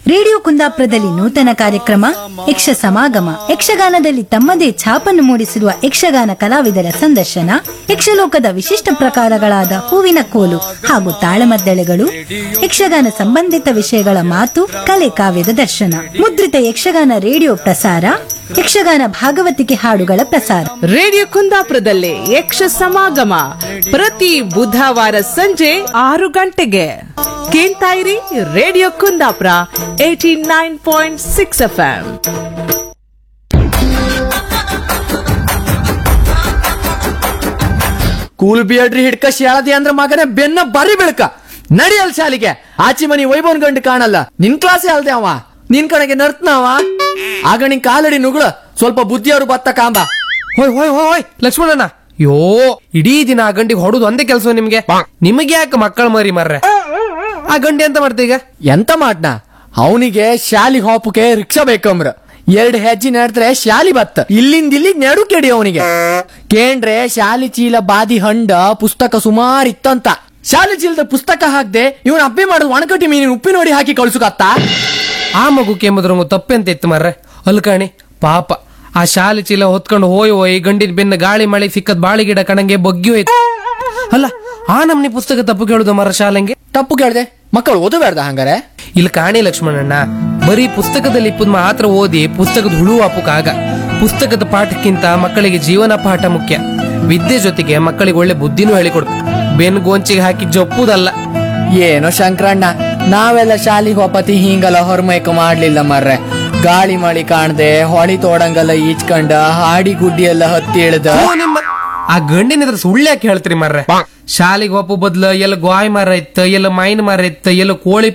radio ಕುಂದಾಪುರದಲ್ಲಿ ನೂತನ ಕಾರ್ಯಕ್ರಮ ಯಕ್ಷ ಸಮಾಗಮ ಯಕ್ಷಗಾನದಲ್ಲಿ ತಮ್ಮದೇ ಛಾಪನ್ನು ಮೂಡಿಸಿರುವ ಯಕ್ಷಗಾನ ಕಲಾವಿದರ ಸಂದರ್ಶನ ಯಕ್ಷಲೋಕದ ವಿಶಿಷ್ಟ ಪ್ರಕಾರಗಳಾದ ಹೂವಿನ ಕೋಲು ಹಾಗೂ ತಾಳಮದ್ದಳೆಗಳು ಯಕ್ಷಗಾನ ಸಂಬಂಧಿತ ವಿಷಯಗಳ ಮಾತು ಕಲೆ ಕಾವ್ಯದ ದರ್ಶನ ಮುದ್ರಿತ ಯಕ್ಷಗಾನ ರೇಡಿಯೋ ಪ್ರಸಾರ ಯಕ್ಷಗಾನ ಭಾಗವತಿಕೆ ಹಾಡುಗಳ ಪ್ರಸಾರ ರೇಡಿಯೋ ಕುಂದಾಪುರದಲ್ಲಿ ಯಕ್ಷ ಸಮಾಗಮ ಪ್ರತಿ ಬುಧವಾರ ಸಂಜೆ ಆರು ಗಂಟೆಗೆ ಕೇಳ್ತಾ ಇರಿ radio Kundapura eighty nine point six F ಕೂಲ್ ಬಿಯಡ್ರಿ ಹಿಡ್ಕ ಶಾಳದಿ ಅಂದ್ರ ಮಗನೇ ಬೆನ್ನ ಬರಿ ಬೆಳಕ ನಡಿಯಲ್ ಶಾಲಿಗೆ ಆಚಿ ಮನಿ ವೈಭವನ್ ಗಂಡು ಕಾಣಲ್ಲ ನಿನ್ ಕ್ಲಾಸೇ ಅಲ್ದೆ ಅವ ನಿನ್ ಕಡೆಗೆ ನರ್ತನವ ಆಗ ನಿನ್ ಕಾಲಡಿ ನುಗುಳ ಸ್ವಲ್ಪ ಬುದ್ಧಿಯವರು ಬತ್ತ ಕಾಂಬ ಹೋಯ್ ಹೋಯ್ ಹೋಯ್ ಹೋಯ್ ಲಕ್ಷ್ಮಣಣ್ಣ ಯೋ ಇಡೀ ದಿನ ಆ ಗಂಡಿಗೆ ಹೊಡೋದು ಒಂದೇ ಕೆಲಸ ನಿಮ್ಗೆ ನಿಮಗೆ ಯಾಕೆ ಮಕ್ಕಳ ಮರಿ ಮರ್ರೆ ಆ ಗಂಡಿ ಎಂತ ಮಾಡ್ತ ಈಗ ಎಂತ ಮಾಡ್ನ ಅವನಿಗೆ ಶಾಲಿ ಹೋಪಕ್ಕೆ ರಿಕ್ಷಾ ಬೇಕಂಬ್ರ ಎರಡ್ ಹೆಜ್ಜೆ ನಡೆದ್ರೆ ಶಾಲಿ ಬತ್ತ ಇಲ್ಲಿಂದ ಇಲ್ಲಿ ನಡು ಕೆಡಿ ಅವನಿಗೆ ಕೇಂಡ್ರೆ ಶಾಲಿ ಚೀಲ ಬಾದಿ ಹಂಡ ಪುಸ್ತಕ ಸುಮಾರ್ ಇತ್ತಂತ ಶಾಲಿ ಚೀಲದ ಪುಸ್ತಕ ಹಾಕ್ದೆ ಇವನ್ ಅಬ್ಬೆ ಮಾಡೋದು ಒಣಕಟ್ಟಿ ಮೀನಿನ ಉಪ್ಪಿನ ಹೊಡಿ ಹಾಕಿ ಕಳ್ಸುಕತ್ತ ಆ ಮಗು ಕೆಮ್ಮದ್ರಂಗು ತಪ್ಪೆಂತ ಇತ್ತು ಮರ್ರೆ ಅಲ್ಕಾಣಿ ಪಾಪ ಆ ಶಾಲೆ ಚೀಲ ಹೊತ್ಕೊಂಡು ಹೋಯ್ ಹೋಯ್ ಗಂಡಿನ ಬೆನ್ನ ಗಾಳಿ ಮಳೆ ಸಿಕ್ಕದ್ ಬಾಳಿ ಗಿಡ ಕಣಂಗೆ ಬಗ್ಗಿ ಹೋಯ್ತು ಅಲ್ಲ ಆ ನಮ್ನಿ ಪುಸ್ತಕ ತಪ್ಪು ಕೇಳುದು ಮರ ಶಾಲೆಂಗೆ ತಪ್ಪು ಕೇಳ್ದೆ ಮಕ್ಕಳು ಓದಬೇಡ್ದ ಹಂಗಾರೆ ಇಲ್ಲಿ ಕಾಣಿ ಲಕ್ಷ್ಮಣಣ್ಣ ಬರೀ ಪುಸ್ತಕದಲ್ಲಿ ಇಪ್ಪದ್ ಮಾತ್ರ ಓದಿ ಪುಸ್ತಕದ ಹುಳು ಆಗ ಪುಸ್ತಕದ ಪಾಠಕ್ಕಿಂತ ಮಕ್ಕಳಿಗೆ ಜೀವನ ಪಾಠ ಮುಖ್ಯ ವಿದ್ಯೆ ಜೊತೆಗೆ ಮಕ್ಕಳಿಗೆ ಒಳ್ಳೆ ಬುದ್ಧಿನೂ ಹೇಳಿಕೊಡು ಬೆನ್ ಗೋಂಚಿಗೆ ಹಾಕಿ ಜಪ್ಪುದಲ್ಲ ಏನೋ ಶಂಕರಣ್ಣ ನಾವೆಲ್ಲ ಶಾಲಿಗೆ ಹೋಪತಿ ಹಿಂಗಲ್ಲ ಹೊರಮೈಕ ಮಾಡ್ಲಿಲ್ಲ ಮರ್ರೆ ಗಾಳಿ ಮಳಿ ಕಾಣ್ದೆ ಹೊಳಿ ತೋಡಂಗಲ್ಲ ಈಚ್ಕಂಡ ಹಾಡಿ ಗುಡ್ಡಿ ಎಲ್ಲ ಹತ್ತಿ ಇಳ್ದ ಓ ನಿಮ್ಮ ಆ ಗಂಡಿನ ಎದುರು ಸುಳ್ಳು ಯಾಕೆ ಹೇಳ್ತೀರಿ ಮರ್ರೆ ಶಾಲೆಗೆ ಒಪ್ಪು ಬದ್ಲು ಎಲ್ಲ ಗಾಯ್ ಮರ ಇತ್ತ ಎಲ್ಲ ಮೈನ್ ಮರ ಇತ್ತ ಎಲ್ಲ ಕೋಳಿ